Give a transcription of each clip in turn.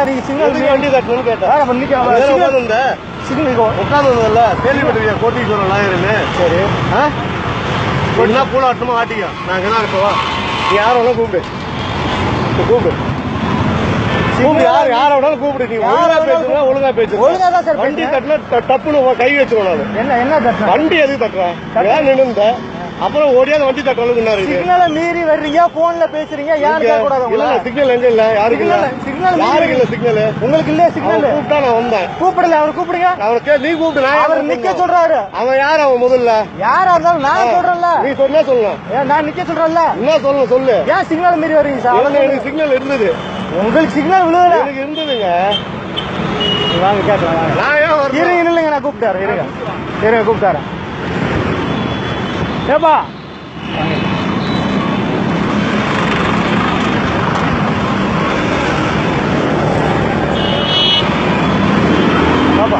நீங்க சிக்னல் எதுக்கு வண்டி தட்டணும்னு கேட்டேன் வேற பண்ணி நிக்க வேற சிக்னல் உட்காந்துருந்த சிக்னல் உட்காந்துருந்தல கேள்விப்பட்டிருக்கியா கோட்டீஸ்வரன் லாயருன்னு சரி ஆ என்ன பூல ஆட்டமா ஆட்டிக்கா நான் இங்கே தான் இருக்கவா நீ யாரை வேணாலும் கூப்பிடு நீ கூப்பிடு கூப்பிடு யார் யாரை வேணாலும் கூப்பிடு நீ யாரை ஒழுங்கா வேணாலும் பேசுனா ஒழுங்கா பேசு ஒழுங்கா தான் சார் வண்டி பேசுறேன். தட்டினா ட- டப்புன்னு உன் கை வச்சிருவேன் நான் என்ன என்ன தட்டணும் வண்டி எதுக்கு தட்டுறேன் ஏன் நின்று அப்புறம் ஓடியாத வண்டி தட்டுற அளவுக்கு என்ன இருக்கு சிக்னலை மீறி வர்றீங்க போன்ல பேசுறீங்க ஏன்னு கேட்க கூடாது இல்ல உங்களை சிக்னல் எங்க இல்ல யாருக்கு இல்ல சிக்னல் சிக்னல் யாருக்கு இல்ல சிக்னல் உங்களுக்கு இல்லையா சிக்னல் கூப்பிட்டா நான் வந்தேன் கூப்பிடல அவர் கூப்பிடுங்க அவனை கே நீ கூப்பிட்டு நான் அவர் ஏன் நிக்க கூப்பிடணும்? சொல்றாரு அவன் யார் அவன் முதல்ல யாரா இருந்தாலும் நான் சொல்றேன்ல நீ சொன்னா சொல்லலாம் ஏன் நான் நிக்க சொல்றேன்ல என்ன சொல்லணும் சொல்லு ஏன் சிக்னல் மீறி வர்றீங்க சார் எனக்கு எனக்கு சிக்னல் இருந்தது உங்களுக்கு சிக்னல் விழுதல எனக்கு இருந்ததுங்க வாங்க கேட்கலாம் வாங்க நான் ஏன் வரணும்? இருங்க இல்லைங்க நான் கூப்பிட்டாரு இருங்க இருங்க கூப்பிட்டாரு ஏப்பா பாப்பா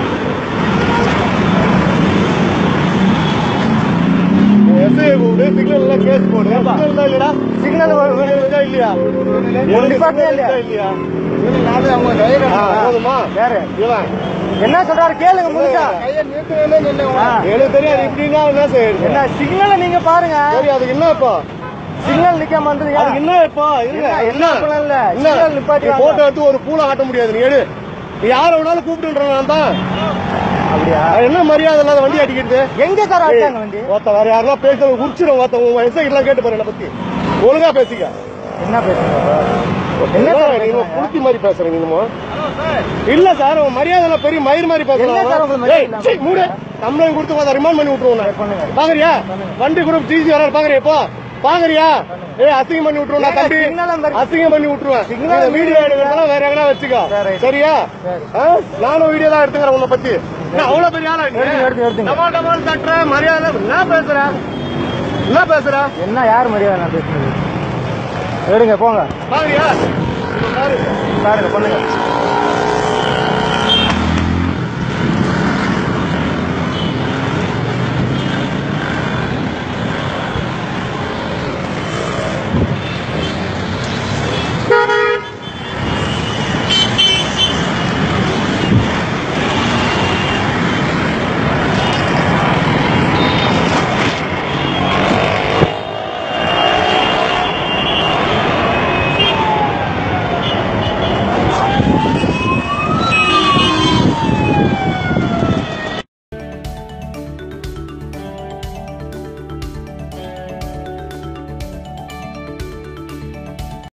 எஸ்ஐ கூப்பிடு சிக்னல் எல்லாம் கேஸ் போடு சிக்னல் தான் இல்லடா சிக்னல் சிக்னல் இருக்கா இல்லையா ஒரு department சிக்னல் இருக்கா இல்லையா? இல்லையா அவங்க driver ஆ, போதுமா யாரு இவன் என்ன சொல்றாரு கேளுங்க முழுசா ஆ. எனக்கு தெரியாது இப்படின்னா என்ன செய்யுது என்ன சிக்னலை நீங்க பாருங்க சரி அதுக்கு என்ன இப்போ சிக்னல் நிக்காம வந்துருங்க அதுக்கு என்ன இப்போ இருங்க என்ன, என்ன இப்பெல்லாம் இல்ல. என்ன சிக்னல் நிப்பாட்டி நீ வாங்க. போட்டோ எடுத்து ஒரு பூலை ஆட்ட முடியாது நீ எடு நீ யாரை வேணாலும் கூப்பிட்டுன்ற நான் தான் அப்படியா அது என்ன மரியாதை இல்லாத வண்டி அடிக்கிறது எங்க சார் அடிச்சாங்க வண்டி ஒருத்த வேற யாரெல்லாம் பேச உரிச்சிடும் ஒருத்த உன் எஸ்ஐ எல்லாம் கேட்டு பாரு என்னை பத்தி ஒழுங்கா பேசிக்க என்ன பேசுறீங்க என்ன என்ன சார் நீங்க பேசுறீங்க? புளுத்தி மாதிரி பேசுறீங்க நீங்க இல்ல சார் உன் மரியாதை எல்லாம் பெரிய மயிர் மாதிரி என்ன சார் பேசுறேன் உங்களுக்கு மரியாதை ஏய், இல்லாம? சீ, மூடு கம்ப்ளைண்ட் கொடுத்து அதை ரிமாண்ட் பண்ணி விட்டுருவோம் பண்ணுங்க. பாக்குறியா வண்டி குரூப் டிசி வராரு பாக்குறியா இப்போ பாக்குறியா ஏய் அசிங்கம் பண்ணி விட்டுருவோம் நான் ஏங்க, தம்பி signal number- அசிங்கம் பண்ணி விட்டுருவேன் signal இந்த number வீடியோ எடுக்கிறதெல்லாம் வேற எங்கனா வச்சுக்கோ சரி, ரைட். சரியா சரி. ஆ? நானும் வீடியோ தான் எடுத்துக்கிறேன் உன்னை பத்தி என்ன அவ்வளவு பெரிய ஆளா நீ? எடுத்துங்க, எடுத்துங்க, எடுத்துங்க. டமால் டமால் தட்டுற மரியாதை என்ன பேசுற என்ன பேசுற என்ன யார் மரியாதை நான் பேசுறது எடுங்க போங்க பாக்குறியா இப்ப பாரு பாருங்க பண்ணுங்க